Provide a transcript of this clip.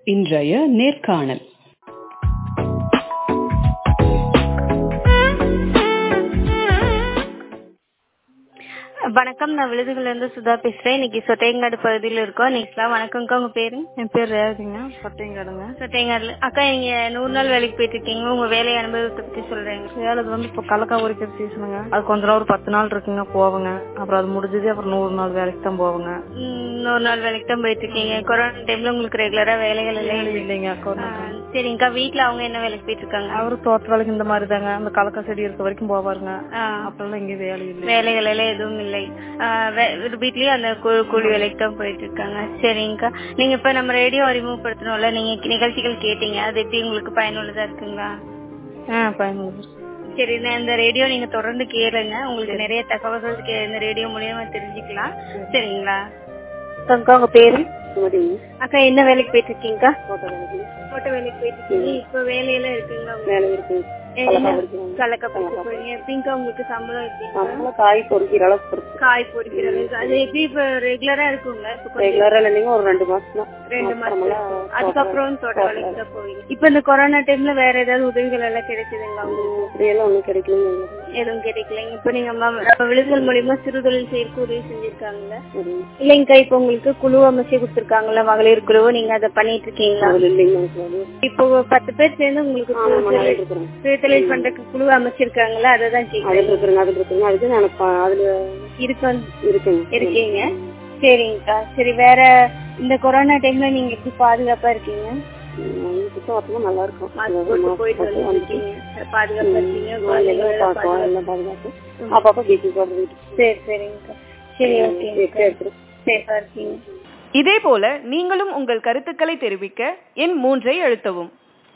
இன்றைய நேர்காணல் வணக்கம் நான் விழுதுகள்ல இருந்து சுதா பேசுறேன் இன்னைக்கு சொட்டையங்காடு பகுதியில் இருக்கோம் நீங்களாம் வணக்கம்க்கா உங்க பேரு என் பேர் ரேவதிங்க பட்டையங்காடுங்க சொட்டையங்காடுல அக்கா நீங்க நூறு நாள் வேலைக்கு போயிட்டு இருக்கீங்க உங்க வேலை அனுபவத்தை பத்தி சொல்றேங்க வேலை வந்து இப்போ கலக்கா உரிக்கிற சீசனுங்க அது கொஞ்ச நாள் ஒரு பத்து நாள் இருக்குங்க போவோங்க அப்புறம் அது முடிஞ்சது அப்புறம் நூறு நாள் வேலைக்கு தான் போவோங்க ம், நூறு நாள் வேலைக்கு தான் போயிட்டு இருக்கீங்க கொரோனா டைம்ல உங்களுக்கு ரெகுலரா வேலைகள் வேலை இல்லை இல்லைங்க ஆ, கொரோனா சரிங்கக்கா வீட்ல அவங்க என்ன வேலைக்கு போயிட்டு இருக்காங்க அவரு தோட்ட வேலைக்கு இந்த மாதிரி தாங்க அந்த கலக்கா செடி இருக்க வரைக்கும் போவாருங்க ஆ, அப்பெல்லாம் இங்க வேலை இல்லை வேலைகள் எல்லாம் எதுவும் இல்லை ஆ, வே- வீட்லயும் அந்த கூ- கூலி வேலைக்கு தான் போயிட்டு இருக்காங்க சரிங்கக்கா நீங்க இப்ப நம்ம ரேடியோ அறிமுகப்படுத்தணும்ல நீங்க நிகழ்ச்சிகள் கேட்டீங்க அது எப்படி உங்களுக்கு பயனுள்ளதா இருக்குங்களா ஆ பயனுள்ளது சரி நான் இந்த ரேடியோ நீங்க தொடர்ந்து கேளுங்க உங்களுக்கு நிறைய தகவல்கள் கே- இந்த ரேடியோ மூலியமா தெரிஞ்சுக்கலாம் சரிங்களா அக்கா உங்க பேரு அக்கா என்ன வேலைக்கு போயிட்டு இருக்கீங்கக்கா தோட்ட வேலைக்கு போயிட்டு இருக்கீங்க இப்ப வேலையெல்லாம் இருக்குங்களா உங்களுக்கு? வேலை இருக்கு என்ன? கலக்கா போயிட்டு போறீங்க எப்படிங்கக்கா உங்களுக்கு சம்பளம் எப்படிங்கக்கா நம்மள காய் பொறுக்கிற அளவுக்கு பொறுத்து காய் பொறிக்கிறது அது எப்படி இப்ப ரெகுலரா இருக்குங்களா இப்ப கொஞ்சம் ரெகுலரா இல்லைங்க ஒரு ரெண்டு மாசம் தான் ரெண்டு மாசம் அப்புறமெல்லாம் இருக்கும். அதுக்கப்புறம் தோட்ட வேலைக்கு தான் போவீங்க இப்ப இந்த கொரோனா டைம்ல வேற ஏதாவது உதவிகள் எல்லாம் கிடைச்சதுங்களா உங்களுக்கு அப்படியெல்லாம் ஒண்ணும் கிடைக்கலங்க எதுவும் கிடைக்கலைங்க இப்ப நீங்க ம- நம்ம விழுதுகள் மூலியமா சிறு தொழில் செய்யறதுக்கு உதவி செஞ்சிருக்காங்கல்ல சரி இல்லைங்கக்கா இப்ப உங்களுக்கு குழு அமைச்சு கொடுத்துருக்காங்கல்ல மகளிர் குழு நீங்க அதை பண்ணிட்டு இருக்கீங்களா அதுல இல்லைங்க எனக்கு அது. இப்போ பத்து பேர் சேர்ந்து உங்களுக்கு ஆமா, சுய அதுல தொழில் இருக்கிறேன் சுய தொழில் பண்றதுக்கு குழு அமைச்சிருக்காங்கல்ல அதை தான் அதுல கேக்குறேன் இருக்கிறேங்க அதுல இருக்கிறேங்க அதுக்கு எனக்கு ப- அதுல இருக்கு இருக்குங்க இருக்கீங்க சரிங்கக்கா சரி வேற இந்த கொரோனா டைம்ல நீங்க எப்படி பாதுகாப்பா இருக்கீங்க உம், சுத்தம் நல்லா இருக்கும் மாஸ்க் போட்டு போயிட்டு வந்துட்டு வந்துருக்கீங்க பாதுகாப்பா இருக்கீங்க எல்லாம் குழந்தைங்களை எல்லாம் பார்க்கும், பாதுகாப்பா- எல்லாம் பாதுகாப்பு அப்பப்ப பீச்சுக்கு போறது சரி சரிங்கக்கா சரி ஓகே எடுத்துரும் சேஃபா இருக்கீங்க இதேபோல நீங்களும் உங்கள் கருத்துக்களை தெரிவிக்க எண் மூன்றை அழுத்தவும்